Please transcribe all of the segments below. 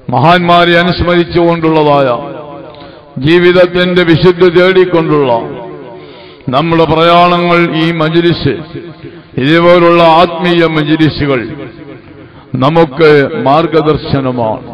മഹാന്മാരെ അനുസ്മരിച്ചുകൊണ്ടുള്ളതായ ജീവിതത്തിന്റെ വിശുദ്ധി തേടിക്കൊണ്ടുള്ള നമ്മുടെ പ്രയാണങ്ങൾ ഈ മജിലിസ് ഇതുപോലുള്ള ആത്മീയ മജിലിസുകൾ നമുക്ക് മാർഗദർശനമാണ്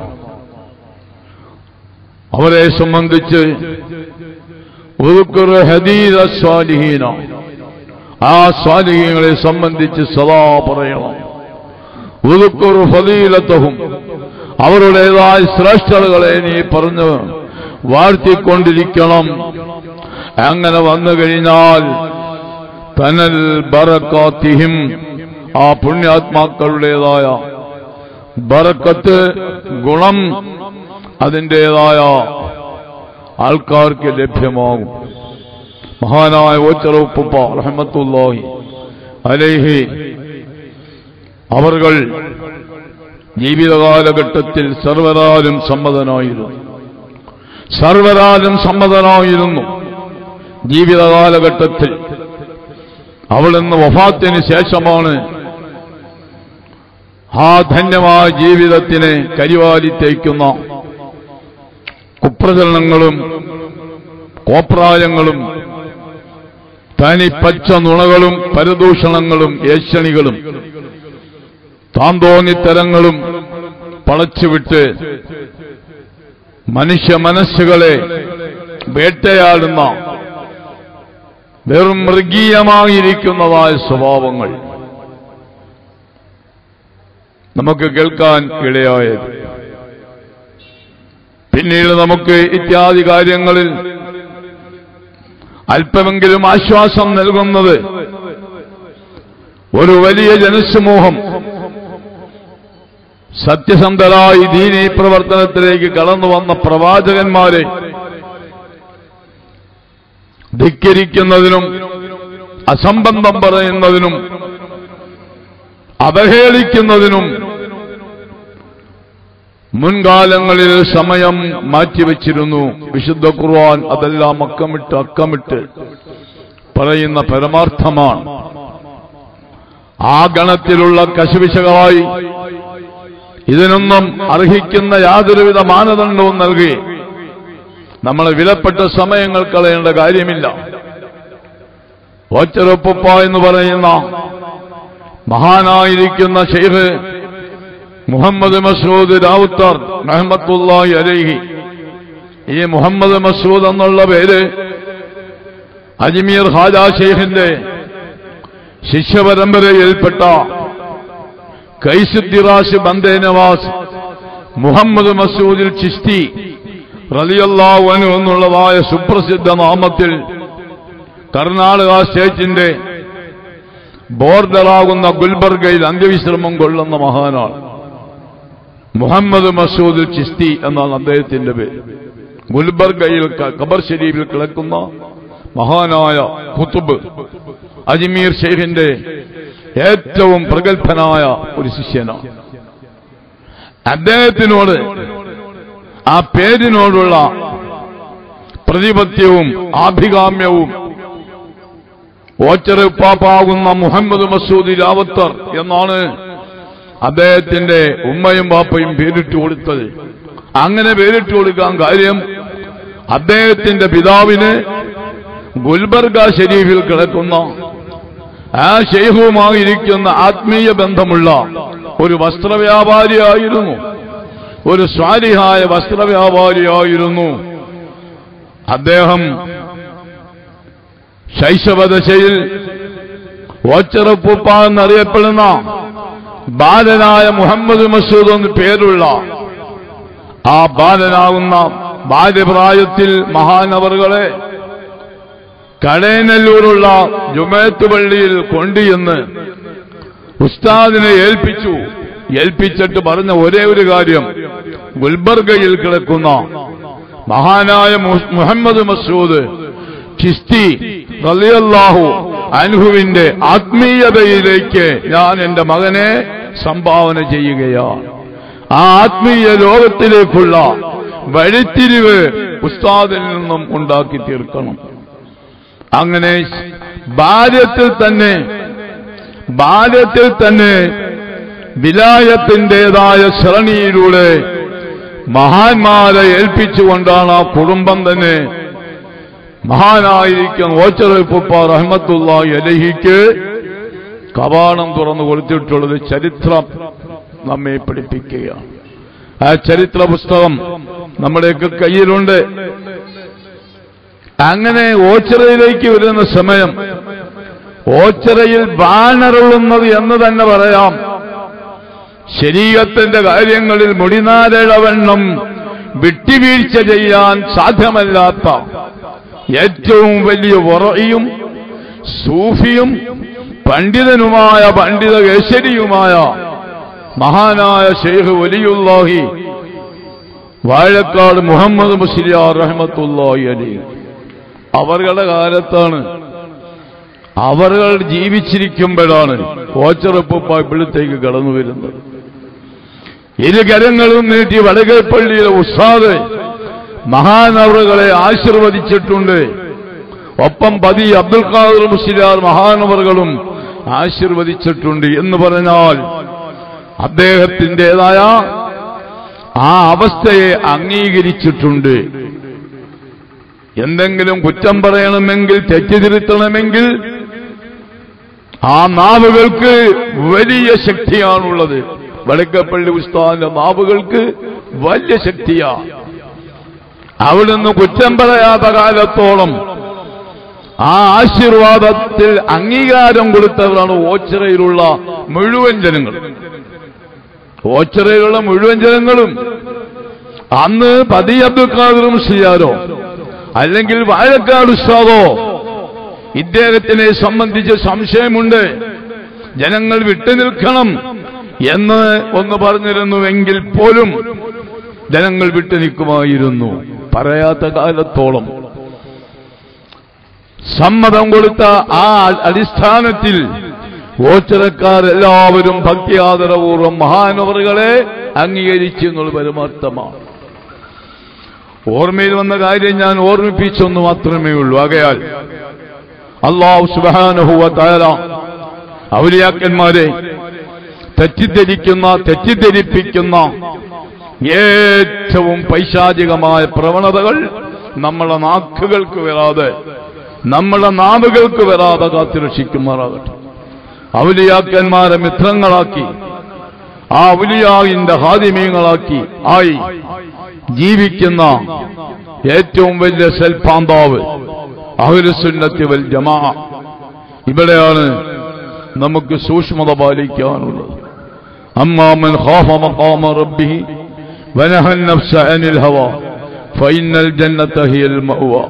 അവരെ സംബന്ധിച്ച് ഉറുക്കുറ ഹദീദ സ്വാലിഹീന ആ സ്വാലിഹീങ്ങളെ സംബന്ധിച്ച് സദാ പറയണം ഉറുക്കുറു ഫലീലത്തവും അവരുടേതായ ശ്രേഷ്ഠതകളെ നീ പറഞ്ഞ് വാഴ്ത്തിക്കൊണ്ടിരിക്കണം അങ്ങനെ വന്നു കഴിഞ്ഞാൽ തനൽ ബറക്കാത്തിഹിം ആ പുണ്യാത്മാക്കളുടേതായ ബറക്കത്ത് ഗുണം അതിൻ്റെതായ ആൾക്കാർക്ക് ലഭ്യമാകും മഹാനായ ഓച്ചറൂപ്പ റഹമത്തുല്ലാഹി അലേഹി അവർകൾ ജീവിതകാലഘട്ടത്തിൽ സർവരാലും സമ്മതനായിരുന്നു സർവരാലും സമ്മതനായിരുന്നു ജീവിതകാലഘട്ടത്തിൽ അവിടുന്ന് വഫാത്തിന് ശേഷമാണ് ആ ധന്യമായ ജീവിതത്തിനെ കരിവാലിത്തേക്കുന്ന കുപ്രചരണങ്ങളും കോപ്രായങ്ങളും തനിപ്പച്ച നുണകളും പരദൂഷണങ്ങളും ഏഷണികളും താന്തോന്നിത്തരങ്ങളും പളച്ചുവിട്ട് മനുഷ്യ മനസ്സുകളെ വേട്ടയാടുന്ന വെറും മൃഗീയമായിരിക്കുന്നതായ സ്വഭാവങ്ങൾ നമുക്ക് കേൾക്കാൻ ഇടയായത് പിന്നീട് നമുക്ക് ഇത്യാദി കാര്യങ്ങളിൽ അല്പമെങ്കിലും ആശ്വാസം നൽകുന്നത് ഒരു വലിയ ജനസമൂഹം സത്യസന്ധരായി ദീനീ പ്രവർത്തനത്തിലേക്ക് കടന്നു വന്ന പ്രവാചകന്മാരെ ധിക്കരിക്കുന്നതിനും അസംബന്ധം പറയുന്നതിനും അവഹേളിക്കുന്നതിനും മുൻകാലങ്ങളിൽ സമയം മാറ്റിവെച്ചിരുന്നു വിശുദ്ധ ഖുർആൻ അതെല്ലാം അക്കമിട്ട് അക്കമിട്ട് പറയുന്ന പരമാർത്ഥമാണ് ആ ഗണത്തിലുള്ള കശുവിശകളായി ഇതിനൊന്നും അർഹിക്കുന്ന യാതൊരുവിധ മാനദണ്ഡവും നൽകി നമ്മളെ വിലപ്പെട്ട സമയങ്ങൾ കളയേണ്ട കാര്യമില്ല ഓച്ചറൊപ്പ എന്ന് പറയുന്ന മഹാനായിരിക്കുന്ന ഷെയ്ഖ് മുഹമ്മദ് മസൂദ് രാവുത്തർ മെഹമ്മത്തുല്ലാഹി അലൈഹി ഈ മുഹമ്മദ് മസൂദ് എന്നുള്ള പേര് അജ്മീർ ഹാജ ഷെയ്ഖിന്റെ ശിഷ്യപരമ്പരയിൽപ്പെട്ട കൈസുദ്ദിറാസ് ബന്ദേ നവാസ് മുഹമ്മദ് മസൂദിൽ ചിസ്തി റലിയല്ലാവനു എന്നുള്ളതായ സുപ്രസിദ്ധ നാമത്തിൽ കർണാടക സ്റ്റേറ്റിന്റെ ബോർഡറാകുന്ന ഗുൽബർഗയിൽ അന്ത്യവിശ്രമം കൊള്ളുന്ന മഹാനാണ് മുഹമ്മദ് മസൂദ് ചിസ്തി എന്നാണ് അദ്ദേഹത്തിന്റെ പേര് ഗുൽബർഗയിൽ ക- ഖബർ ഷരീഫിൽ കിടക്കുന്ന മഹാനായ കുത്തുബ് അജ്മീർ ഷെയ്ഖിന്റെ ഏറ്റവും പ്രഗത്ഭനായ ഒരു ശിഷ്യനാണ് അദ്ദേഹത്തിനോട് ആ പേരിനോടുള്ള പ്രതിപത്യവും ആഭികാമ്യവും ഓച്ചറുപ്പാപ്പാകുന്ന മുഹമ്മദ് മസൂദ് രാവത്തർ എന്നാണ് അദ്ദേഹത്തിന്റെ ഉമ്മയും ബാപ്പയും പേരിട്ട് കൊടുത്തത് അങ്ങനെ പേരിട്ട് കൊടുക്കാൻ കാര്യം അദ്ദേഹത്തിന്റെ പിതാവിന് ഗുൽബർഗ ഷരീഫിൽ കിടക്കുന്ന ആ ഷെയ്ഖുമായിരിക്കുന്ന ആത്മീയ ബന്ധമുള്ള ഒരു വസ്ത്രവ്യാപാരിയായിരുന്നു ഒരു സ്വാരിഹായ വസ്ത്രവ്യാപാരിയായിരുന്നു അദ്ദേഹം ശൈശവദശയിൽ ഓച്ചറപ്പൂപ്പ എന്നറിയപ്പെടുന്ന ബാലനായ മുഹമ്മദ് മസൂദ് എന്ന് പേരുള്ള ആ ബാലനാകുന്ന ബാല്യപ്രായത്തിൽ മഹാനവറുകളെ കടയനല്ലൂരുള്ള ജുമേത്ത് പള്ളിയിൽ കൊണ്ടുചെന്ന് ഉസ്താദിനെ ഏൽപ്പിച്ചു ഏൽപ്പിച്ചിട്ട് പറഞ്ഞ ഒരേ ഒരു കാര്യം ഗുൽബർഗയിൽ കിടക്കുന്ന മഹാനായ മു- മുഹമ്മദ് മസൂദ് ചിസ്തി റളിയല്ലാഹു അൻഹുവിന്റെ ആത്മീയതയിലേക്ക് ഞാൻ എന്റെ മകനെ സംഭാവന ചെയ്യുകയാണ് ആ ആത്മീയ ലോകത്തിലേക്കുള്ള വഴിത്തിരിവ് ഉസ്താദിൽ നിന്നും ഉണ്ടാക്കി തീർക്കണം അങ്ങനെ ബാല്യത്തിൽ തന്നെ ബാല്യത്തിൽ തന്നെ വിലായത്തിൻ്റെതായ ശ്രണിയിലൂടെ മഹാന്മാരെ ഏൽപ്പിച്ചുകൊണ്ടാണ് ആ കുടുംബം തന്നെ മഹാനായിരിക്കുന്ന ഓച്ചറപ്പുപ്പ റഹ്മത്തുള്ള അലഹിക്ക് കവാടം തുറന്നു കൊടുത്തിട്ടുള്ളത് ചരിത്രം നമ്മെ പഠിപ്പിക്കുകയാണ് ആ ചരിത്ര പുസ്തകം നമ്മുടെയൊക്കെ കയ്യിലുണ്ട് അങ്ങനെ ഓച്ചിറയിലേക്ക് വരുന്ന സമയം ഓച്ചിറയിൽ ബാനറുള്ളുന്നത് എന്ന് തന്നെ പറയാം ശരീരത്തിന്റെ കാര്യങ്ങളിൽ മുടിനാരഴവണ്ണം വിട്ടുവീഴ്ച ചെയ്യാൻ സാധ്യമല്ലാത്ത ഏറ്റവും വലിയ വറയും സൂഫിയും പണ്ഡിതനുമായ പണ്ഡിത കേശരിയുമായ മഹാനായ ഷെയ്ഖ് വലിയുല്ലാഹി വാഴക്കാട് മുഹമ്മദ് മുസ്ലിയാർ റഹ്മത്തുല്ലാഹി അലി അവരുടെ കാലത്താണ് അവർ ജീവിച്ചിരിക്കുമ്പോഴാണ് ഓച്ചറപ്പ ഇവിടത്തേക്ക് കടന്നു വരുന്നത് ഇരു കരങ്ങളും നീട്ടി വടകേപ്പള്ളിയിലെ ഉസ്താദ് മഹാനവറുകളെ ആശീർവദിച്ചിട്ടുണ്ട് ഒപ്പം പതി അബ്ദുൽ ഖാദർ മുസ്ലിയാർ മഹാനവറുകളും ആശീർവദിച്ചിട്ടുണ്ട് എന്ന് പറഞ്ഞാൽ അദ്ദേഹത്തിൻ്റെതായ ആ അവസ്ഥയെ അംഗീകരിച്ചിട്ടുണ്ട് എന്തെങ്കിലും കുറ്റം പറയണമെങ്കിൽ തെറ്റിതിരുത്തണമെങ്കിൽ ആ നാവുകൾക്ക് വലിയ ശക്തിയാണുള്ളത് വടക്കപ്പള്ളി ഉസ്താദിന്റെ നാവുകൾക്ക് വലിയ ശക്തിയാ അവിടുന്ന് കുറ്റം പറയാത്ത കാലത്തോളം ആ ആശീർവാദത്തിൽ അംഗീകാരം കൊടുത്തവരാണ് ഓച്ചിറയിലുള്ള മുഴുവൻ ജനങ്ങളും ഓച്ചിറയിലുള്ള മുഴുവൻ ജനങ്ങളും അന്ന് പതി അബ്ദുൽ ഖാദറും ഷിയാരോ അല്ലെങ്കിൽ വാഴക്കാട് ഉസ്താദോ ഇദ്ദേഹത്തിനെ സംബന്ധിച്ച് സംശയമുണ്ട് ജനങ്ങൾ വിട്ടുനിൽക്കണം എന്ന് ഒന്ന് പറഞ്ഞിരുന്നുവെങ്കിൽ പോലും ജനങ്ങൾ വിട്ടുനിൽക്കുമായിരുന്നു പറയാത്ത കാലത്തോളം സമ്മതം കൊടുത്ത ആ അടിസ്ഥാനത്തിൽ ഓച്ചിറക്കാർ എല്ലാവരും ഭക്തിയാദരപൂർവ്വം മഹാനവറുകളെ അംഗീകരിച്ചു എന്നുള്ള പരമാർത്ഥമാണ് ഓർമ്മയിൽ വന്ന കാര്യം ഞാൻ ഓർമ്മിപ്പിച്ചൊന്നു മാത്രമേ ഉള്ളൂ ആകയാൽ അള്ളാഹു സുബാനുഹുവ താര ഔലിയാക്കന്മാരെ തെറ്റിദ്ധരിക്കുന്ന തെറ്റിദ്ധരിപ്പിക്കുന്ന ഏറ്റവും പൈശാചികമായ പ്രവണതകൾ നമ്മളെ നാക്കുകൾക്ക് വരാതെ നമ്മളെ നാവുകൾക്ക് വരാതെ കാത്തുരക്ഷിക്കുമാറാകട്ടെ ഔലിയാക്കന്മാരെ മിത്രങ്ങളാക്കി ആ ഔലിയാവിന്റെ ഹാദിമീങ്ങളാക്കി ആയി ജീവിക്കുന്ന ഏറ്റവും വലിയ സെൽപാന്താവ് അഹുലുസുന്നത്തി വൽ ജമാ ഇവിടെയാണ് നമുക്ക് സൂക്ഷ്മത പാലിക്കാനുള്ളത് അമ്മാമൻ ഖാഫ മഖാമ റബ്ബിഹി വനഹ النفس عن الهوى فإن الجنة هي المأوى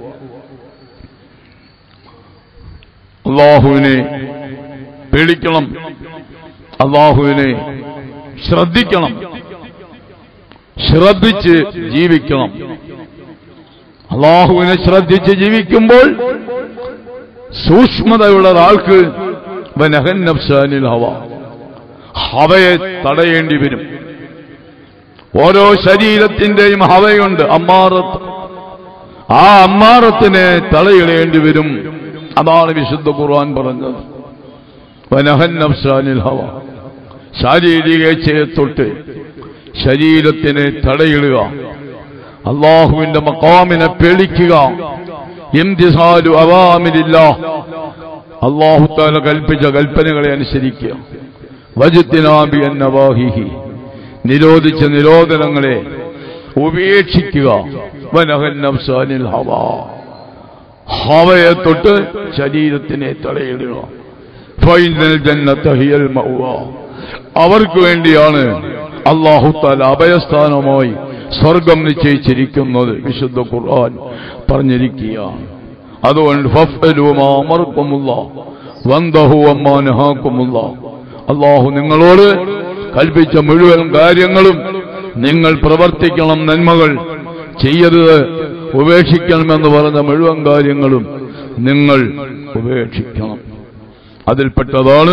അള്ളാഹുവിനെ പേടിക്കണം അള്ളാഹുവിനെ ശ്രദ്ധിക്കണം ശ്രദ്ധിച്ച് ജീവിക്കണം അള്ളാഹുവിനെ ശ്രദ്ധിച്ച് ജീവിക്കുമ്പോൾ സൂക്ഷ്മതയുള്ള ഒരാൾക്ക് വനഹൻ നഫ്സാനിൽ ഹവ ഹവയെ തടയേണ്ടി വരും ഓരോ ശരീരത്തിന്റെയും ഹവയുണ്ട് അമ്മാറത്ത് ആ അമ്മാറത്തിനെ തടയിടേണ്ടി വരും അതാണ് വിശുദ്ധ ഖുർആൻ പറഞ്ഞത് വനഹൻ നഫ്സാനിൽ ഹവ ശാരീരിക ഇച്ഛയെ തൊട്ട് ശരീരത്തിനെ തടയിടുക അള്ളാഹുവിന്റെ മക്കാമിനെ പേടിക്കുക എന്തിസാലു അവാമിലില്ല അള്ളാഹുത്താല കൽപ്പിച്ച കൽപ്പനകളെ അനുസരിക്കുക വജത്തിനാബി എന്നവാഹിഹി നിരോധിച്ച നിരോധനങ്ങളെ ഉപേക്ഷിക്കുക വനഹൻ നഫ്സാനിൽ ഹവ ഹവയെ തൊട്ട് ശരീരത്തിനെ തടയിടുക ഫൈനൽ ജന്നത്ത ഹിയൽ മൗവ അവർക്ക് വേണ്ടിയാണ് അള്ളാഹുത്താല അഭയസ്ഥാനമായി സ്വർഗം നിശ്ചയിച്ചിരിക്കുന്നത് വിശുദ്ധ ഖുർആൻ പറഞ്ഞിരിക്കുകയാണ് അതുകൊണ്ട് ഫഫ്അലുമാമർക്കുമുള്ള വന്തഹുവമ്മാനഹാക്കുമുള്ള അള്ളാഹു നിങ്ങളോട് കൽപ്പിച്ച മുഴുവൻ കാര്യങ്ങളും നിങ്ങൾ പ്രവർത്തിക്കണം നന്മകൾ ചെയ്യരുത് ഉപേക്ഷിക്കണമെന്ന് പറഞ്ഞ മുഴുവൻ കാര്യങ്ങളും നിങ്ങൾ ഉപേക്ഷിക്കണം അതിൽപ്പെട്ടതാണ്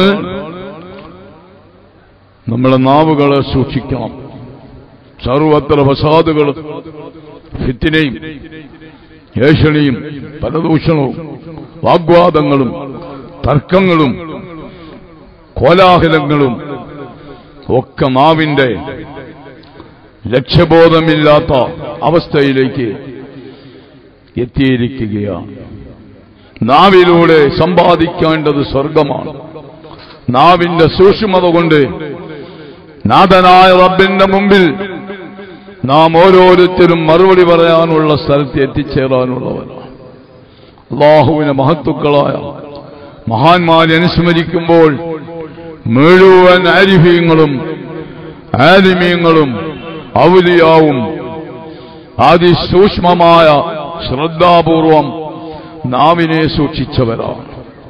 നമ്മളെ നാവുകളെ സൂക്ഷിക്കണം സർവത്ര ഫസാദുകളും ഫിത്തിനെയും ഏഷണിയും പരദൂഷണവും വാഗ്വാദങ്ങളും തർക്കങ്ങളും കോലാഹലങ്ങളും ഒക്കെ നാവിന്റെ ലക്ഷ്യബോധമില്ലാത്ത അവസ്ഥയിലേക്ക് എത്തിയിരിക്കുകയാണ് നാവിലൂടെ സമ്പാദിക്കേണ്ടത് സ്വർഗമാണ് നാവിന്റെ സൂക്ഷ്മത കൊണ്ട് നാഥനായ റബ്ബിന്റെ മുമ്പിൽ നാം ഓരോരുത്തരും മറുപടി പറയാനുള്ള സ്ഥലത്ത് എത്തിച്ചേരാനുള്ളവരാണ് അള്ളാഹുവിനെ മഹത്തുക്കളായ മഹാന്മാരെ അനുസ്മരിക്കുമ്പോൾ മുഴുവൻ ആരിഫീങ്ങളും ആലിമീങ്ങളും ഔലിയാവും അതിസൂക്ഷ്മമായ ശ്രദ്ധാപൂർവം നാവിനെ സൂക്ഷിച്ചവരാണ്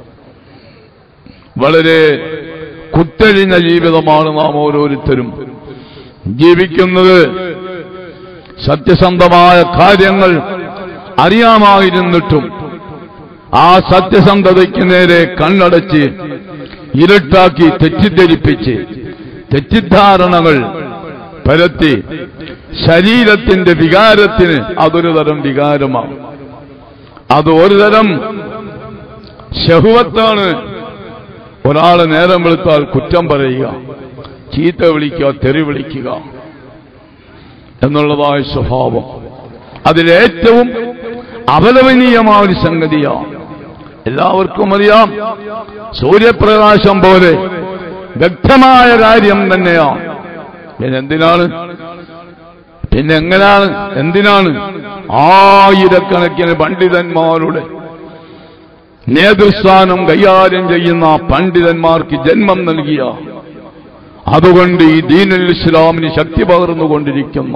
വളരെ കുത്തഴിഞ്ഞ ജീവിതമാണ് നാം ഓരോരുത്തരും ജീവിക്കുന്നത് സത്യസന്ധമായ കാര്യങ്ങൾ അറിയാമായിരുന്നിട്ടും ആ സത്യസന്ധതയ്ക്ക് നേരെ കണ്ണടച്ച് ഇരുട്ടാക്കി തെറ്റിദ്ധരിപ്പിച്ച് തെറ്റിദ്ധാരണകൾ പരത്തി ശരീരത്തിന്റെ വികാരത്തിന് അതൊരു തരം വികാരമാണ് അത് ഒരു തരം ശഹുവത്താണ് ഒരാളെ നേരം വെളുത്താൽ കുറ്റം പറയുക ചീത്ത വിളിക്കുക തെറി വിളിക്കുക എന്നുള്ളതായ സ്വഭാവം അതിലേറ്റവും അപലപനീയമായ ഒരു സംഗതിയാണ് എല്ലാവർക്കും അറിയാം സൂര്യപ്രകാശം പോലെ വ്യക്തമായ കാര്യം തന്നെയാണ് പിന്നെ എന്തിനാണ് പിന്നെ എങ്ങനെയാണ് എന്തിനാണ് ആയിരക്കണക്കിന് പണ്ഡിതന്മാരുടെ നേതൃസ്ഥാനം കൈകാര്യം ചെയ്യുന്ന പണ്ഡിതന്മാർക്ക് ജന്മം നൽകിയ അതുകൊണ്ട് ഈ ദീനുൽ ഇസ്ലാമിന് ശക്തി പകർന്നുകൊണ്ടിരിക്കുന്ന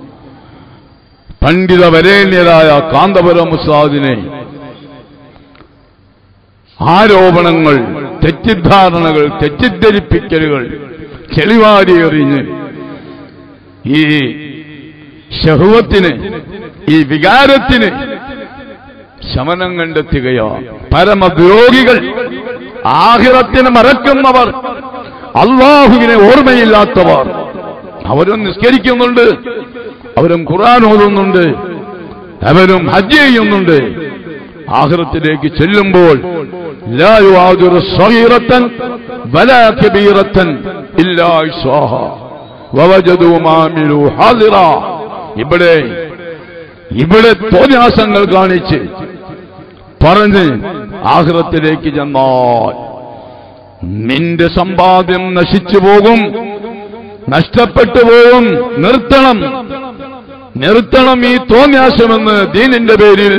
പണ്ഡിത വരേണ്യരായ കാന്തപുരം മുസാദിനെ ആരോപണങ്ങൾ തെറ്റിദ്ധാരണകൾ തെറ്റിദ്ധരിപ്പിക്കലുകൾ ചെളിവാരി എറിഞ്ഞ് ഈ ശഹുവത്തിന് ഈ വികാരത്തിന് ശമനം കണ്ടെത്തുകയാണ് പരമദ്രോഹികൾ ആഹിറത്തിന് മറക്കുന്നവർ അള്ളാഹുവിനെ ഓർമ്മയില്ലാത്തവർ അവരും നിസ്കരിക്കുന്നുണ്ട് അവരും ഖുർആൻ ഓതുന്നുണ്ട് അവരും ഹജ്ജ് ചെയ്യുന്നുണ്ട് ആഹ്റത്തിലേക്ക് ചെല്ലുമ്പോൾ ലാ യുആദിറു സ്വഗീറത്തൻ വലാ കബീറത്തൻ ഇല്ലാ ഇസ്വാഹ വവജദു മാമിലു ഹാദിറ ഇവിടെ ഇവിടെ തോന്യാസങ്ങൾ കാണിച്ച് പറഞ്ഞ് ആഹ്റത്തിലേക്ക് ചെന്നാൽ നിന്റെ സമ്പാദ്യം നശിച്ചു പോകും നഷ്ടപ്പെട്ടു പോകും നിർത്തണം നിർത്തണം ഈ തോന്യാസമെന്ന് ദീനിന്റെ പേരിൽ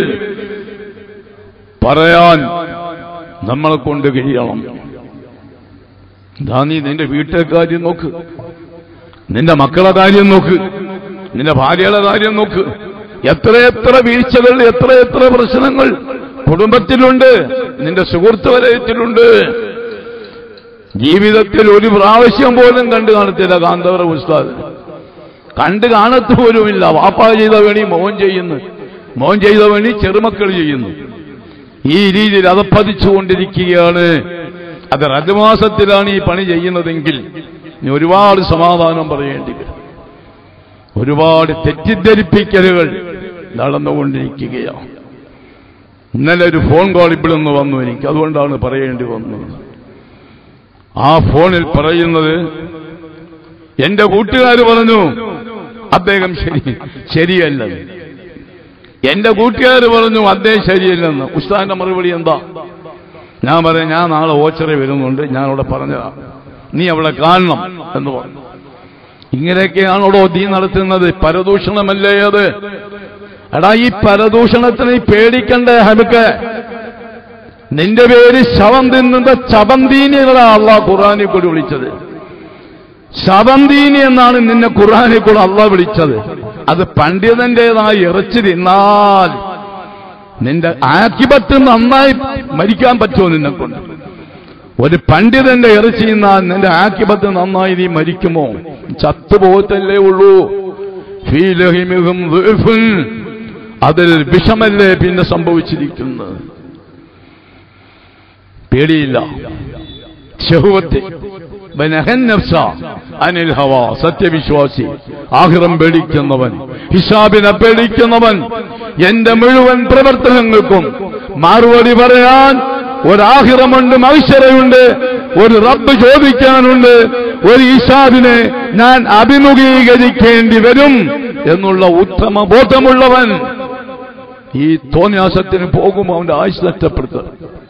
പറയാൻ നമ്മളെ കൊണ്ട് കഴിയണം ഇതാ നീ നിന്റെ വീട്ടിലെ കാര്യം നോക്ക് നിന്റെ മക്കളെ കാര്യം നോക്ക് നിന്റെ ഭാര്യയുടെ കാര്യം നോക്ക് എത്രയെത്ര വീഴ്ചകൾ എത്രയെത്ര പ്രശ്നങ്ങൾ കുടുംബത്തിലുണ്ട് നിന്റെ സുഹൃത്ത് വലയത്തിലുണ്ട് ജീവിതത്തിൽ ഒരു പ്രാവശ്യം പോലും കണ്ടു കാണത്തില്ല കാന്തവര ഉസ്താദ് കണ്ടു കാണത്തു പോലുമില്ല വാപ്പ ചെയ്ത വേണി മോൻ ചെയ്യുന്നു മോൻ ചെയ്ത വേണി ചെറുമക്കൾ ചെയ്യുന്നു ഈ രീതിയിൽ അതപ്പതിച്ചുകൊണ്ടിരിക്കുകയാണ് അത് രജമാസത്തിലാണ് ഈ പണി ചെയ്യുന്നതെങ്കിൽ ഇനി ഒരുപാട് സമാധാനം പറയേണ്ടി വരും ഒരുപാട് തെറ്റിദ്ധരിപ്പിക്കലുകൾ നടന്നുകൊണ്ടിരിക്കുകയാണ് ഇന്നലെ ഒരു ഫോൺ കോൾ ഇവിടുന്ന് വന്നു എനിക്ക് അതുകൊണ്ടാണ് പറയേണ്ടി വന്നത് ആ ഫോണിൽ പറയുന്നത് എന്റെ കൂട്ടുകാർ പറഞ്ഞു അദ്ദേഹം ശരി ശരിയല്ല എന്റെ കൂട്ടുകാർ പറഞ്ഞു അദ്ദേഹം ശരിയല്ലെന്ന് ഉസ്താന്റെ മറുപടി എന്താ ഞാൻ പറയാം ഞാൻ നാളെ ഓച്ചറ വരുന്നുണ്ട് ഞാൻ അവിടെ പറഞ്ഞതാ നീ അവിടെ കാണണം എന്ന് പറഞ്ഞു ഇങ്ങനെയൊക്കെയാണോടോ നീ നടത്തുന്നത് പരദൂഷണമല്ലേ അത് എടാ ഈ പരദൂഷണത്തിന് നീ പേടിക്കണ്ടേ ഹബിക്ക് നിന്റെ പേര് ശവം തിന്നുന്ന ചവന്തീനികളാ അള്ളാഹ് ഖുറാനെ കൂടി വിളിച്ചത് ശവന്തീനി എന്നാണ് നിന്നെ ഖുറാനെ കൂടെ അള്ളാഹ് വിളിച്ചത് അത് പണ്ഡിതന്റേതായി ഇറച്ചി തിന്നാൽ നിന്റെ ആക്കിപത്ത് നന്നായി മരിക്കാൻ പറ്റുമോ നിന്നെ കൊണ്ട് ഒരു പണ്ഡിതന്റെ ഇറച്ചി തിന്നാൽ നിന്റെ ആക്കിപത്ത് നന്നായി നീ മരിക്കുമോ ചത്തുപോകത്തല്ലേ ഉള്ളൂ ഫീലഹിമിഹും ദുൽഫുൻ. അതിൽ വിഷമല്ലേ പിന്നെ സംഭവിച്ചിരിക്കുന്നത് പേടിയില്ല ശഹുവത്തെ ബനഹൻ നഫ്സ അനിൽ ഹവ സത്യവിശ്വാസി ആഹിറം പേടിക്കുന്നവൻ ഹിസാബിനെ പേടിക്കുന്നവൻ എന്റെ മുഴുവൻ പ്രവർത്തനങ്ങൾക്കും മറുപടി പറയാൻ ഒരാഹിറമുണ്ട് മനുഷ്യരയുണ്ട് ഒരു റബ്ബ് ചോദിക്കാനുണ്ട് ഒരു ഈശാദിനെ ഞാൻ അഭിമുഖീകരിക്കേണ്ടി വരും എന്നുള്ള ഉത്തമ ബോധമുള്ളവൻ ഈ തോന്യാസത്തിന് പോകുമ്പോൾ അവന്റെ ആയുസ് നഷ്ടപ്പെടുത്തുക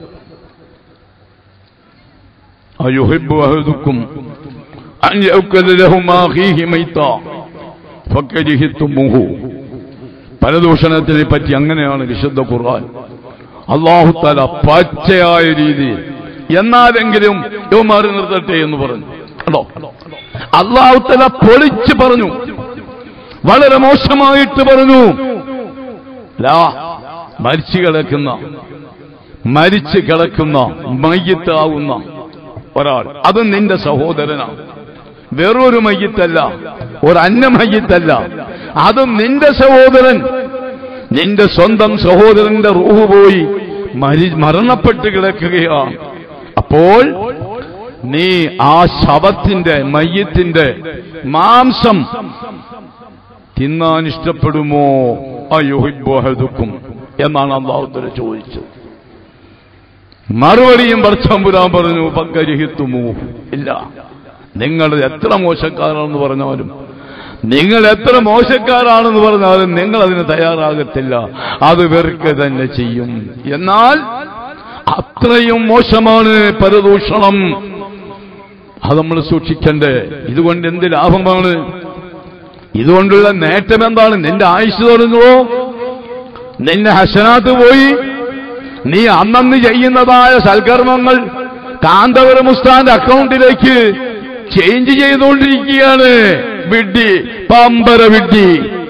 أيحب أحدكم أن يأكل لهما أخيه ميتا فكرهتموه പരദൂഷണത്തിനെ പറ്റി അങ്ങനെയാണ് വിശുദ്ധ ഖുർആൻ അള്ളാഹുത്താല പച്ചയായ രീതിയിൽ എന്നാലെങ്കിലും യോ മാറി നിർത്തട്ടെ എന്ന് പറഞ്ഞു കണ്ടോ അള്ളാഹുത്തല പൊളിച്ച് പറഞ്ഞു വളരെ മോശമായിട്ട് പറഞ്ഞു ലാ മരിച്ചു കിടക്കുന്ന മരിച്ചു കിടക്കുന്ന മയ്യത്താവുന്ന ഒരാൾ അത് നിന്റെ സഹോദരനാണ് വേറൊരു മയ്യത്തല്ല ഒരു അന്ന മയ്യത്തല്ല അത് നിന്റെ സഹോദരൻ നിന്റെ സ്വന്തം സഹോദരന്റെ റൂഹ് പോയി മരി മരണപ്പെട്ട് കിടക്കുകയാണ് അപ്പോൾ നീ ആ ശവത്തിന്റെ മയ്യത്തിന്റെ മാംസം തിന്നാൻ ഇഷ്ടപ്പെടുമോ അയ്യോഹിബോഹദുക്കും എന്നാണ് അള്ളാഹുത്തര ചോദിച്ചത് മറുപടിയും വർച്ചമ്പുരാൻ പറഞ്ഞു പങ്കരിഹിത്തുമോ ഇല്ല നിങ്ങൾ എത്ര മോശക്കാരാണെന്ന് പറഞ്ഞാലും നിങ്ങൾ എത്ര മോശക്കാരാണെന്ന് പറഞ്ഞാലും നിങ്ങൾ അതിന് തയ്യാറാകത്തില്ല അത് വെറുക്കെ തന്നെ ചെയ്യും എന്നാൽ അത്രയും മോശമാണ് പരദൂഷണം അത് നമ്മൾ സൂക്ഷിക്കണ്ടേ ഇതുകൊണ്ട് എന്ത് ലാഭമാണ് ഇതുകൊണ്ടുള്ള നേട്ടം എന്താണ് നിന്റെ ആയുസ് തുറന്നുവോ നിന്റെ ഹസനാത്ത് പോയി നീ അന്നന്ന് ചെയ്യുന്നതായ സൽക്കർമ്മങ്ങൾ കാന്തപുരം ഉസ്താന്റെ അക്കൗണ്ടിലേക്ക് ചേഞ്ച് ചെയ്തുകൊണ്ടിരിക്കുകയാണ് വിഡ്ഢി പമ്പര വിഡ്ഢി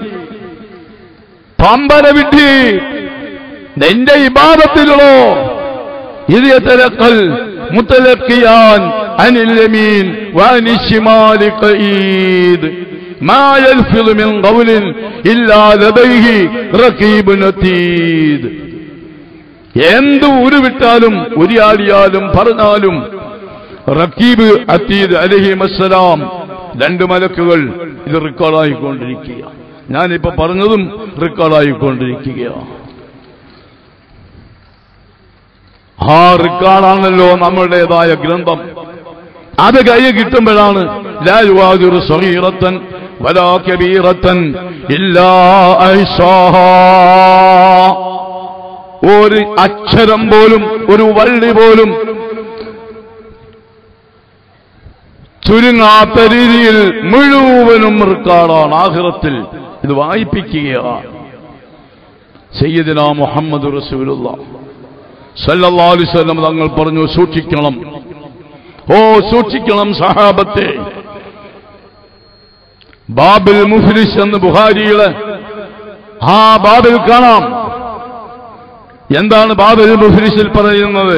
പമ്പര വിഡ്ഢി നിന്റെ ഇബാദത്തിലുള്ളോ ഇത് യതലഖൽ മുത്തലഖിയാൻ അനിൽ യമീൻ വഅനി ശിമാലി ഖഈദ് ما يلفظ من قول إلا لديه رقيب نتيد എന്ത് ഉരുവിട്ടാലും ഉരിയാടിയാലും പറഞ്ഞാലും റക്കീബ് അത്തീദ് അലഹിമസ്സലാം രണ്ട് മലക്കുകൾ ഇത് റെക്കോർഡായിക്കൊണ്ടിരിക്കുക ഞാനിപ്പോ പറഞ്ഞതും റെക്കോർഡായിക്കൊണ്ടിരിക്കുകയാണ് ആ റിക്കാർഡാണല്ലോ നമ്മുടേതായ ഗ്രന്ഥം അത് കൈ കിട്ടുമ്പോഴാണ് ലായുവാതിർ സ്വഹീറത്തൻ വലാ കബീറത്തൻ ഇല്ലാ അഹ്സാഹാ. ഒരു അക്ഷരം പോലും ഒരു വള്ളി പോലും ചുരുങ്ങാത്ത രീതിയിൽ മുഴുവനും റിക്കാർഡാണ് ആഹ്റത്തിൽ ഇത് വായിപ്പിക്കുകയാണ് സയ്യിദിന മുഹമ്മദ് റസൂലുള്ള സല്ലല്ലാഹു അലൈഹി വസല്ലം തങ്ങൾ പറഞ്ഞു സൂക്ഷിക്കണം ഓ സൂക്ഷിക്കണം സഹാബത്തെ ബാബിൽ മുഫ്ലിസ് എന്ന് ബുഹാരിയിലെ ആ ബാബിൽ കാണാം എന്താണ് ബാബിൽ മുഫ്ലിസിൽ പറയുന്നത്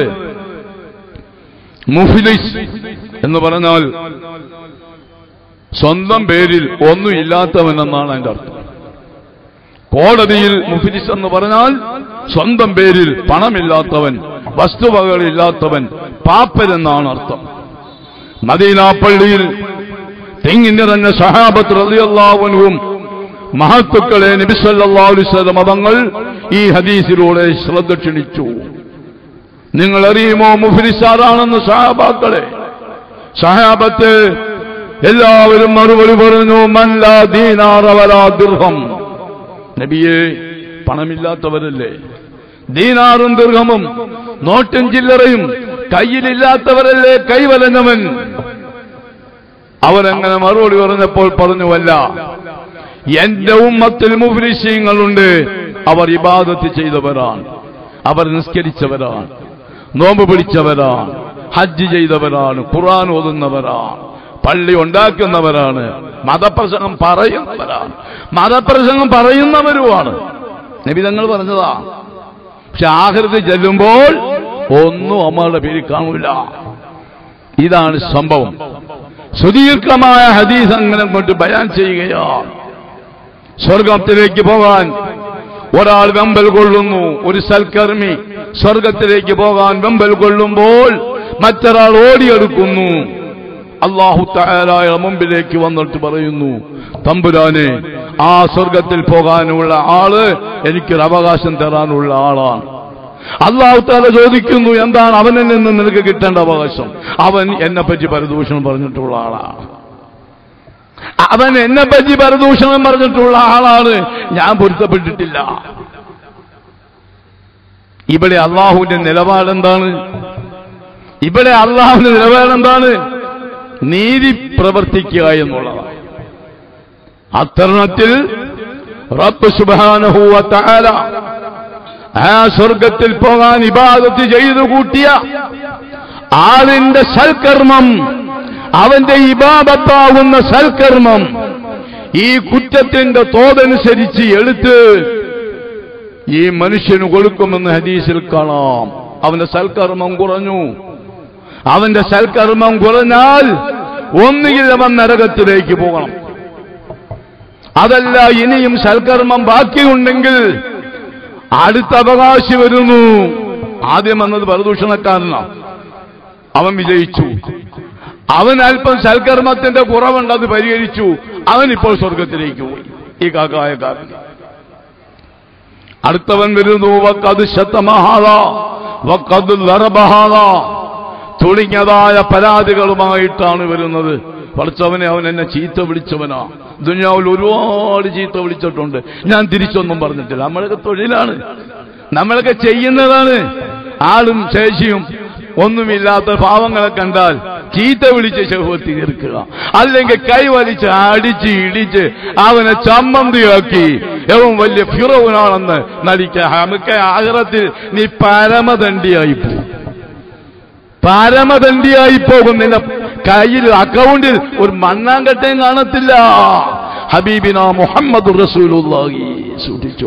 മുഫ്ലിസ് എന്ന് പറഞ്ഞാൽ സ്വന്തം പേരിൽ ഒന്നും ഇല്ലാത്തവനെന്നാണ് അതിന്റെ അർത്ഥം കോടതിയിൽ മുഫ്ലിസ് എന്ന് പറഞ്ഞാൽ സ്വന്തം പേരിൽ പണമില്ലാത്തവൻ വസ്തുവകളില്ലാത്തവൻ പാപ്പരെന്നാണ് അർത്ഥം മദീന പള്ളിയിൽ തെങ്ങിന്റെ തന്നെ സഹാബത്ത് റളിയല്ലാഹുവിനും മഹത്തുക്കളെ നബിസല്ലാ അലൈവലം മതങ്ങൾ ഈ ഹദീസിലൂടെ ശ്രദ്ധ ക്ഷണിച്ചു നിങ്ങൾ അറിയുമോ മുഫ്ലിസാറാണെന്ന് സഹാബാക്കളെ സഹാബത്ത് എല്ലാവരും മറുപടി പറഞ്ഞു മല്ലാ ദീനാറവലാ ദുർഹം നബിയെ പണമില്ലാത്തവരല്ലേ ദീനാറും ദീർഘമും നോട്ടും ചില്ലറയും കയ്യിലില്ലാത്തവരല്ലേ കൈവലഞ്ഞവൻ അവരങ്ങനെ മറുപടി പറഞ്ഞപ്പോൾ പറഞ്ഞുവല്ല എന്റെ ഉമ്മത്തിൽ മുഫ്ലിശീങ്ങളുണ്ട് അവർ ഇബാദത്ത് ചെയ്തവരാണ് അവർ നിസ്കരിച്ചവരാണ് നോമ്പ് പിടിച്ചവരാണ് ഹജ്ജ് ചെയ്തവരാണ് ഖുർആൻ ഓതുന്നവരാണ് പള്ളി ഉണ്ടാക്കുന്നവരാണ് മതപ്രസംഗം പറയുന്നവരാണ് മതപ്രസംഗം പറയുന്നവരുമാണ് നബിതങ്ങൾ പറഞ്ഞതാ പക്ഷെ ആഹൃതി ചെല്ലുമ്പോൾ ഒന്നും അമ്മയുടെ പേരിൽ കാണൂല ഇതാണ് സംഭവം സുദീർഘമായ ഹദീസ് അങ്ങനെ കൊണ്ട് ബയാൻ ചെയ്യുകയാണ് സ്വർഗത്തിലേക്ക് പോകാൻ ഒരാൾ വെമ്പൽ കൊള്ളുന്നു ഒരു സൽക്കർമ്മി സ്വർഗത്തിലേക്ക് പോകാൻ വെമ്പൽ കൊള്ളുമ്പോൾ മറ്റൊരാൾ ഓടിയെടുക്കുന്നു അള്ളാഹു തആലായ മുമ്പിലേക്ക് വന്നിട്ട് പറയുന്നു തമ്പുരാനെ ആ സ്വർഗത്തിൽ പോകാനുള്ള ആള് എനിക്കൊരു അവകാശം തരാനുള്ള ആളാണ് അള്ളാഹു താല ചോദിക്കുന്നു എന്താണ് അവനിൽ നിന്ന് നിനക്ക് കിട്ടേണ്ട അവകാശം അവൻ എന്നെ പറ്റി പരദൂഷണം പറഞ്ഞിട്ടുള്ള ആളാണ് അവൻ എന്നെ പറ്റി പരദൂഷണം പറഞ്ഞിട്ടുള്ള ആളാണ് ഞാൻ പൊരുത്തപ്പെട്ടിട്ടില്ല ഇവിടെ അള്ളാഹുവിന്റെ നിലപാടെന്താണ് ഇവിടെ അള്ളാഹുവിന്റെ നിലപാടെന്താണ് നീതി പ്രവർത്തിക്കുക എന്നുള്ളതാണ് അത്തരണത്തിൽ റബ്ബ് സുബ്ഹാനഹു വ തആല ആ സ്വർഗത്തിൽ പോകാൻ ഇബാദത്ത് ചെയ്തു കൂട്ടിയ ആളിന്റെ സൽക്കർമ്മം അവന്റെ ഇബാദത്താവുന്ന സൽക്കർമ്മം ഈ കുറ്റത്തിന്റെ തോതനുസരിച്ച് എടുത്ത് ഈ മനുഷ്യന് കൊടുക്കുമെന്ന് ഹദീസിൽ കാണാം അവന്റെ സൽക്കർമ്മം കുറഞ്ഞു അവന്റെ സൽക്കർമ്മം കുറഞ്ഞാൽ ഒന്നുകിൽ അവൻ നരകത്തിലേക്ക് പോകണം അതല്ല ഇനിയും സൽക്കർമ്മം ബാക്കിയുണ്ടെങ്കിൽ അടുത്ത അവകാശി വരുന്നു ആദ്യം വന്നത് പരദൂഷണക്കാരനാണ് അവൻ വിജയിച്ചു അവൻ അല്പം സൽക്കർമ്മത്തിന്റെ കുറവുണ്ട് അത് പരിഹരിച്ചു അവൻ ഇപ്പോൾ സ്വർഗത്തിലേക്ക് പോയി ഈ കാക്കായക്കാരൻ അടുത്തവൻ വരുന്നു വക്കത് ശതമഹാദ വക്കത് ലറബഹാദ തുടങ്ങിയതായ പരാതികളുമായിട്ടാണ് വരുന്നത് പഠിച്ചവനെ അവൻ എന്നെ ചീത്ത വിളിച്ചവനാ ദുനിയാവിൽ ഒരുപാട് ചീത്ത വിളിച്ചിട്ടുണ്ട് ഞാൻ തിരിച്ചൊന്നും പറഞ്ഞിട്ടില്ല നമ്മളൊക്കെ തൊഴിലാണ് നമ്മളൊക്കെ ചെയ്യുന്നതാണ് ആളും ശേഷിയും ഒന്നുമില്ലാത്ത പാവങ്ങളെ കണ്ടാൽ ചീത്ത വിളിച്ച് ശഹുവത്തി തീർക്കുക അല്ലെങ്കിൽ കൈവലിച്ച് അടിച്ച് ഇടിച്ച് അവനെ ചമ്മന്തിയാക്കി അവൻ വലിയ ഫിറോവനാണെന്ന് നടിക്കുക നമുക്ക് ആഗ്രഹത്തിൽ നീ പരമദണ്ഡിയായി പോകും പരമദണ്ഡിയായി പോകും നിന്റെ കയ്യിൽ അക്കൗണ്ടിൽ ഒരു മണ്ണാങ്കട്ടയും കാണത്തില്ല ഹബീബിന മുഹമ്മദ് റസൂലുള്ളാഹി സൂക്ഷിച്ചോ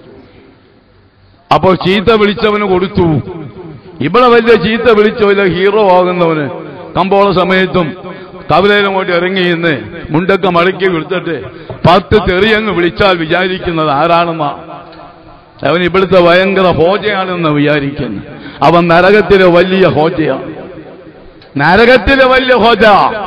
അപ്പോൾ ചീത്ത വിളിച്ചവന് കൊടുത്തു ഇവിടെ വലിയ ചീത്ത വിളിച്ച വലിയ ഹീറോ ആകുന്നവന് കമ്പോള സമയത്തും കവലയിലും കൊണ്ട് ഇറങ്ങി ഇന്ന് മുണ്ടൊക്കെ മടക്കി കൊടുത്തിട്ട് പത്ത് തെറിയങ്ങ് വിളിച്ചാൽ വിചാരിക്കുന്നത് ആരാണെന്നാ അവൻ ഇവിടുത്തെ ഭയങ്കര ഹോജയാണെന്ന് വിചാരിക്കുന്നു അവൻ നരകത്തിലെ വലിയ ഹോജയാണ് നരകത്തിലെ വലിയ ഹോജ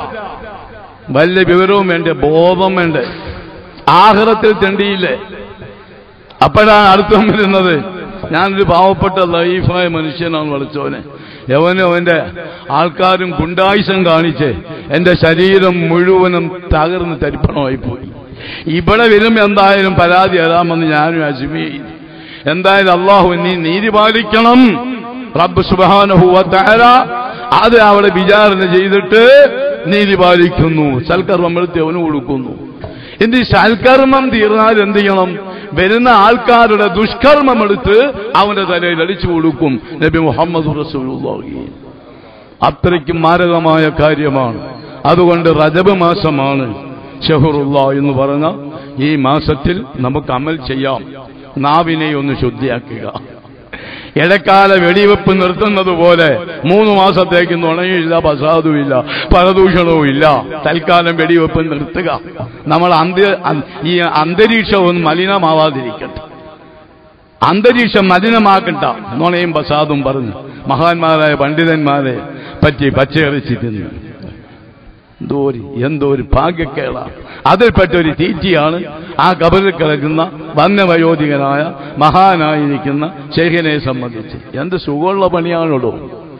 വലിയ വിവരവും വേണ്ടേ ബോധം വേണ്ടേ ആഹ്റത്തിൽ തെണ്ടിയില്ലേ അപ്പോഴാണ് അടുത്തം വരുന്നത് ഞാനൊരു പാവപ്പെട്ട ലൈഫായ മനുഷ്യനാണ് വിളിച്ചവനെ യവനും അവന്റെ ആൾക്കാരും ഗുണ്ടായുസം കാണിച്ച് എന്റെ ശരീരം മുഴുവനും തകർന്ന് തരിപ്പണമായി പോയി ഇവിടെ വരും എന്തായാലും പരാതി തരാമെന്ന് ഞാനും അജ്മി എന്തായാലും അള്ളാഹു നീ നീതി പാലിക്കണം റബ്ബ് സുബാനഹുവ തഹര അത് അവിടെ വിചാരണ ചെയ്തിട്ട് നീതി പാലിക്കുന്നു സൽക്കർമ്മം എടുത്ത് അവന് കൊടുക്കുന്നു എന്ത് ഈ സൽക്കർമ്മം തീർന്നാൽ എന്ത് ചെയ്യണം വരുന്ന ആൾക്കാരുടെ ദുഷ്കർമ്മം എടുത്ത് അവന്റെ തലയിൽ അടിച്ചു കൊടുക്കും നബി മുഹമ്മദ് റസൂലുള്ളാഹി അത്രയ്ക്കും മാരകമായ കാര്യമാണ് അതുകൊണ്ട് റജബ് മാസമാണ് ഷഹറുള്ള എന്ന് പറഞ്ഞ ഈ മാസത്തിൽ നമുക്ക് അമൽ ചെയ്യാം നാവിനെ ഒന്ന് ശുദ്ധിയാക്കുക ഇടക്കാല വെടിവെപ്പ് നിർത്തുന്നത് പോലെ മൂന്ന് മാസത്തേക്ക് നുണയുമില്ല പസാദുമില്ല പരദൂഷണവും ഇല്ല തൽക്കാലം വെടിവെപ്പ് നിർത്തുക നമ്മൾ അന്ത്യ ഈ അന്തരീക്ഷവും മലിനമാവാതിരിക്കട്ടെ അന്തരീക്ഷം മലിനമാക്കണ്ട നുണയും പസാദും പറഞ്ഞ് മഹാന്മാരായ പണ്ഡിതന്മാരെ പറ്റി പച്ചയറിച്ചിരുന്നു എന്തോ ഒരു എന്തോ ഒരു ഭാഗ്യക്കേടാണ് അതിൽപ്പെട്ട ഒരു തീറ്റിയാണ് ആ കബറിൽ കിടക്കുന്ന വന്യവയോധികനായ മഹാനായിരിക്കുന്ന ഷെയ്ഖിനെ സംബന്ധിച്ച് എന്ത് സുഖമുള്ള പണിയാണല്ലോ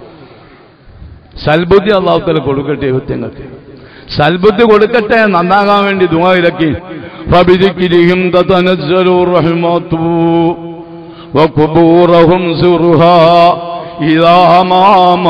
സൽബുദ്ധി അള്ളാഹുത്തല കൊടുക്കട്ടെ യുവത്യങ്ങൾക്ക് സൽബുദ്ധി കൊടുക്കട്ടെ നന്നാകാൻ വേണ്ടി ദുആയിരക്കി فبذكرهم تتنزل الرحمة وقبورهم سرها إذا ما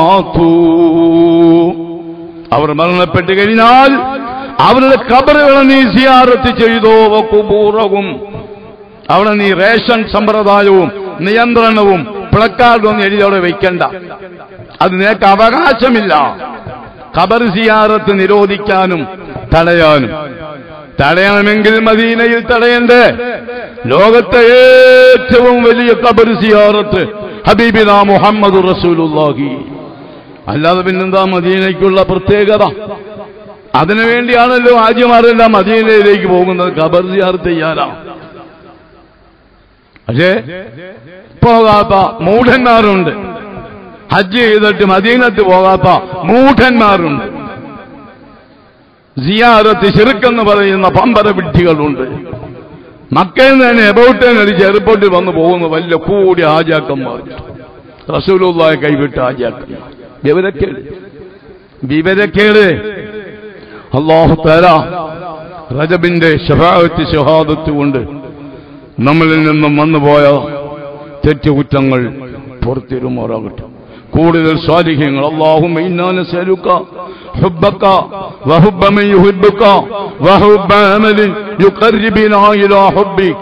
ماتوا അവർ മരണപ്പെട്ടു കഴിഞ്ഞാൽ അവരുടെ കബറുകളെ നീ സിയാറത്ത് ചെയ്തോ കുബൂറവും അവിടെ നീ റേഷൻ സമ്പ്രദായവും നിയന്ത്രണവും പ്ലക്കാർഡും ഒന്നും എഴുതി അവിടെ വെക്കണ്ട അത് നിനക്ക് അവകാശമില്ല ഖബർ സിയാറത്ത് നിരോധിക്കാനും തടയാനും തടയണമെങ്കിൽ മദീനയിൽ തടയണ്ടേ ലോകത്തെ ഏറ്റവും വലിയ ഖബർ സിയാറത്ത് ഹബീബിന മുഹമ്മദ് റസൂലുള്ളാഹി അല്ലാതെ പിന്നെന്താ മദീനയ്ക്കുള്ള പ്രത്യേകത അതിനുവേണ്ടിയാണല്ലോ ആദ്യമാരെല്ലാം മദീനയിലേക്ക് പോകുന്നത് ഖബർ സിയാറത്ത് ചെയ്യാനാണ് പക്ഷേ പോകാത്ത മൂഢന്മാരുണ്ട് ഹജ്ജ് ചെയ്തിട്ട് മദീനത്ത് പോകാത്ത മൂഢന്മാരുണ്ട് സിയാറത്ത് ചെറുക്കെന്ന് പറയുന്ന പമ്പര വിഡ്ഢികളുണ്ട് മക്കയിൽ നിന്ന് തന്നെ എബൌട്ടേൻ അടിച്ച് എയർപോർട്ടിൽ വന്ന് പോകുന്ന വലിയ കൂടിയ ആജാക്കന്മാർ റസൂലുള്ളാഹെ കൈവിട്ട് ആജാക്കുന്നു വിവരക്കേട് വിവരക്കേട് അള്ളാഹു തല റജബിന്റെ ഷഫാഅത്ത് ഷഹാദത്ത് കൊണ്ട് നമ്മളിൽ നിന്നും വന്നുപോയ തെറ്റുകുറ്റങ്ങൾ പുറത്തിരുമാറാകട്ടെ കൂടുതൽ സ്വാലിഹ്യങ്ങൾ അള്ളാഹുമ്മ ഇന്നാ നസ്അലുക حبك وحب من يحبك وحب عمل يقربنا إلى حبك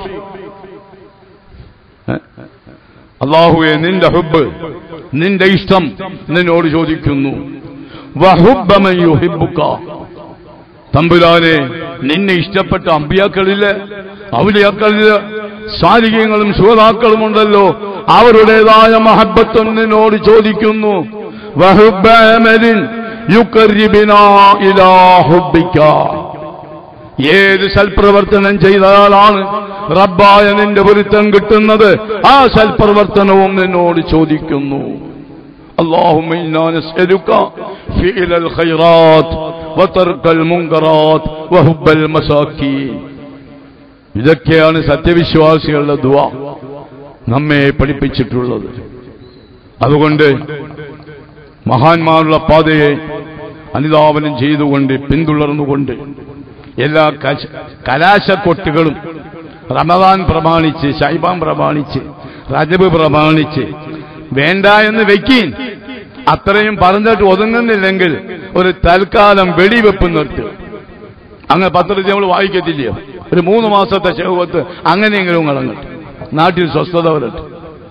അള്ളാഹുവെ നിന്റെ ഹുബ് നിന്റെ ഇഷ്ടം നിന്നോട് ചോദിക്കുന്നു വഹുബ്ബ മൻ യുഹിബ്ബുക തമ്പുരാനെ നിന്നെ ഇഷ്ടപ്പെട്ട അമ്പിയാക്കളില് ഔലിയാക്കളില് സാരികങ്ങളും ശോതാക്കളും ഉണ്ടല്ലോ അവരുടേതായ മഹബത്വം നിന്നോട് ചോദിക്കുന്നു വഹുബ്ബ അമലിൻ യുഖർരിബിനാ ഇലാ ഹുബ്ബിക ഏത് സൽപ്രവർത്തനം ചെയ്താലാണ് റബ്ബായ നിന്റെ പൊരുത്തം കിട്ടുന്നത് ആ സൽപ്രവർത്തനവും നിന്നോട് ചോദിക്കുന്നു اللهم إنا نسألك فعل الخيرات وترك المنكرات وحب المساكين ഇതൊക്കെയാണ് സത്യവിശ്വാസികളുടെ ദുവ നമ്മെ പഠിപ്പിച്ചിട്ടുള്ളത് അതുകൊണ്ട് മഹാന്മാരുടെ പാതയെ അനുധാവനം ചെയ്തുകൊണ്ട് പിന്തുടർന്നുകൊണ്ട് എല്ലാ കശ- കലാശക്കൊട്ടുകളും റമദാൻ പ്രമാണിച്ച് ശൈബാൻ പ്രമാണിച്ച് റജബ് പ്രമാണിച്ച് വേണ്ട എന്ന് വെക്കീൻ അത്രയും പറഞ്ഞിട്ട് ഒതുങ്ങുന്നില്ലെങ്കിൽ ഒരു തൽക്കാലം വെടിവെപ്പ് നിർത്തുക അങ്ങനെ പത്രത്തിൽ നമ്മൾ വായിക്കത്തില്ലയോ ഒരു മൂന്ന് മാസത്തെ ശൗവത്ത് അങ്ങനെയെങ്കിലും കളങ്ങട്ടെ നാട്ടിൽ സ്വസ്ഥത വരട്ടെ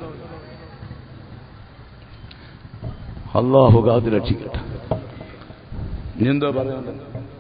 അള്ളാഹു കാത്ത് രക്ഷിക്കട്ടെ നീ എന്താ പറയണ്ടേ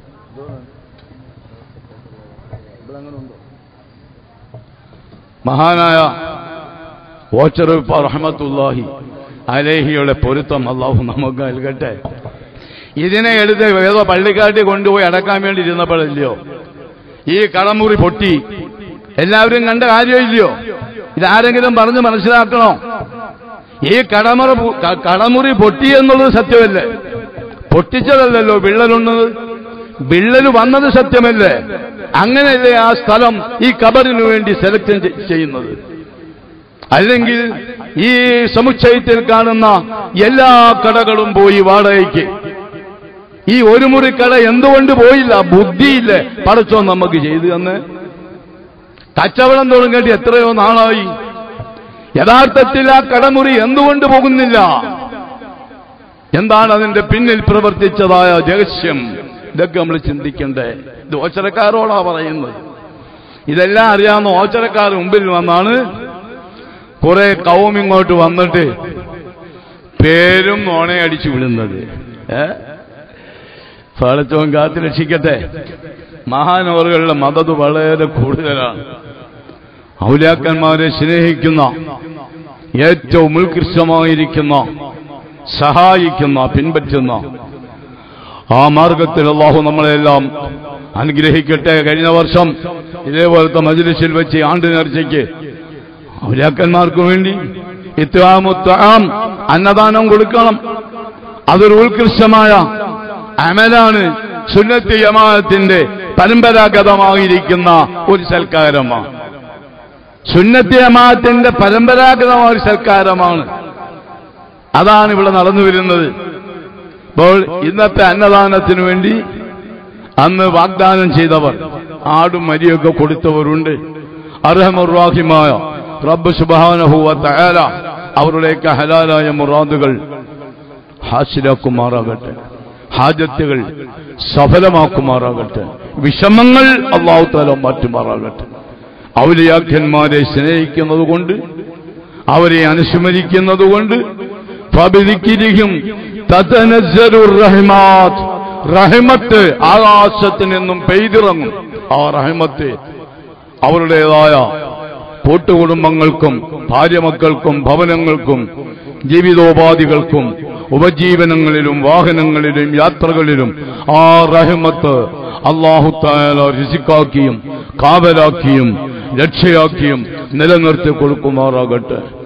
മഹാനായ ഓച്ചറുപ്പ റഹമത്തുല്ലാഹി അലേഹിയുടെ പൊരുത്തം അള്ളാഹു നമുക്ക് നൽകട്ടെ ഇതിനെ എടുത്ത് ഏതോ പള്ളിക്കാട്ടി കൊണ്ടുപോയി അടക്കാൻ വേണ്ടി ഇരുന്നപ്പോഴല്ലയോ ഈ കടമുറി പൊട്ടി എല്ലാവരും കണ്ട കാര്യമില്ലയോ ഇതാരെങ്കിലും പറഞ്ഞ് മനസ്സിലാക്കണോ ഈ കടമുറ പു- ക- കടമുറി പൊട്ടി എന്നുള്ളത് സത്യമല്ലേ പൊട്ടിച്ചതല്ലല്ലോ വിള്ളലുള്ളത് വിള്ളൽ വന്നത് സത്യമല്ലേ അങ്ങനെയല്ലേ ആ സ്ഥലം ഈ കബറിനു വേണ്ടി സെലക്ട് ചെയ്യുന്നത് അല്ലെങ്കിൽ ഈ സമുച്ചയത്തിൽ കാണുന്ന എല്ലാ കടകളും പോയി വാടകയ്ക്ക് ഈ ഒരു മുറി കട എന്തുകൊണ്ട് പോയില്ല ബുദ്ധിയില്ലേ പടച്ചോ നമുക്ക് ചെയ്തു തന്ന് കച്ചവടം തുടങ്ങേണ്ടി എത്രയോ നാളായി യഥാർത്ഥത്തിൽ ആ കടമുറി എന്തുകൊണ്ട് പോകുന്നില്ല എന്താണ് അതിന്റെ പിന്നിൽ പ്രവർത്തിച്ചതായ രഹസ്യം ഇതൊക്കെ നമ്മൾ ചിന്തിക്കണ്ടേ ഇത് ഓച്ചരക്കാരോടാ പറയുന്നത് ഇതെല്ലാം അറിയാവുന്ന ഓച്ചരക്കാർ മുമ്പിൽ വന്നാണ് കുറെ കവും ഇങ്ങോട്ട് വന്നിട്ട് പേരും നോണയടിച്ചു വിടുന്നത് ഏ ഫലത്വം കാത്തു രക്ഷിക്കട്ടെ മഹാനവറുകളുടെ മതത് വളരെ കൂടുതലാണ് ഔലാക്കന്മാരെ സ്നേഹിക്കുന്ന ഏറ്റവും ഉത്കൃഷ്ടമായിരിക്കുന്ന സഹായിക്കുന്ന പിൻപറ്റുന്ന ആ മാർഗത്തിൽ അള്ളാഹു നമ്മളെല്ലാം അനുഗ്രഹിക്കട്ടെ കഴിഞ്ഞ വർഷം ഇതേപോലത്തെ മജ്ലിസിൽ വെച്ച് ആണ്ട് നേർച്ചയ്ക്ക് ഔലാക്കന്മാർക്ക് വേണ്ടി ഇത്വാമുത്താം അന്നദാനം കൊടുക്കണം അതൊരു ഉത്കൃഷ്ടമായ അമലാണ് സുന്നത്തി ജമാഅത്തിന്റെ പരമ്പരാഗതമായിരിക്കുന്ന ഒരു സൽക്കാരമാണ് സുന്നത്തി ജമാഅത്തിന്റെ പരമ്പരാഗതമായ ഒരു സൽക്കാരമാണ് അതാണ് ഇവിടെ നടന്നു വരുന്നത് അപ്പോൾ ഇന്നത്തെ അന്നദാനത്തിനു വേണ്ടി അന്ന് വാഗ്ദാനം ചെയ്തവർ ആടും മരിയൊക്കെ കൊടുത്തവരുണ്ട് അർഹമുറാഹിമായ റബ്ബ് സുബാനഹുവ തയാല അവരുടെയൊക്കെ ഹലാലായ മുറാദുകൾ ഹാസിലാക്കുമാറാകട്ടെ ഹാജത്തുകൾ സഫലമാക്കുമാറാകട്ടെ വിഷമങ്ങൾ അള്ളാഹു താല മാറ്റുമാറാകട്ടെ ഔലിയാഖ്യന്മാരെ സ്നേഹിക്കുന്നത് കൊണ്ട് അവരെ അനുസ്മരിക്കുന്നത് കൊണ്ട് ഫബിദിക്കിരിക്കും റഹ്മാത്ത് റഹ്മത്ത് ആകാശത്ത് നിന്നും പെയ്തിറങ്ങും ആ റഹ്മത്ത് അവരുടേതായ കൂട്ടുകുടുംബങ്ങൾക്കും ഭാര്യമക്കൾക്കും ഭവനങ്ങൾക്കും ജീവിതോപാധികൾക്കും ഉപജീവനങ്ങളിലും വാഹനങ്ങളിലും യാത്രകളിലും ആ റഹ്മത്ത് അള്ളാഹുത്തായാല രിസിക്കാക്കിയും കാവലാക്കിയും രക്ഷയാക്കിയും നിലനിർത്തി കൊടുക്കുമാറാകട്ടെ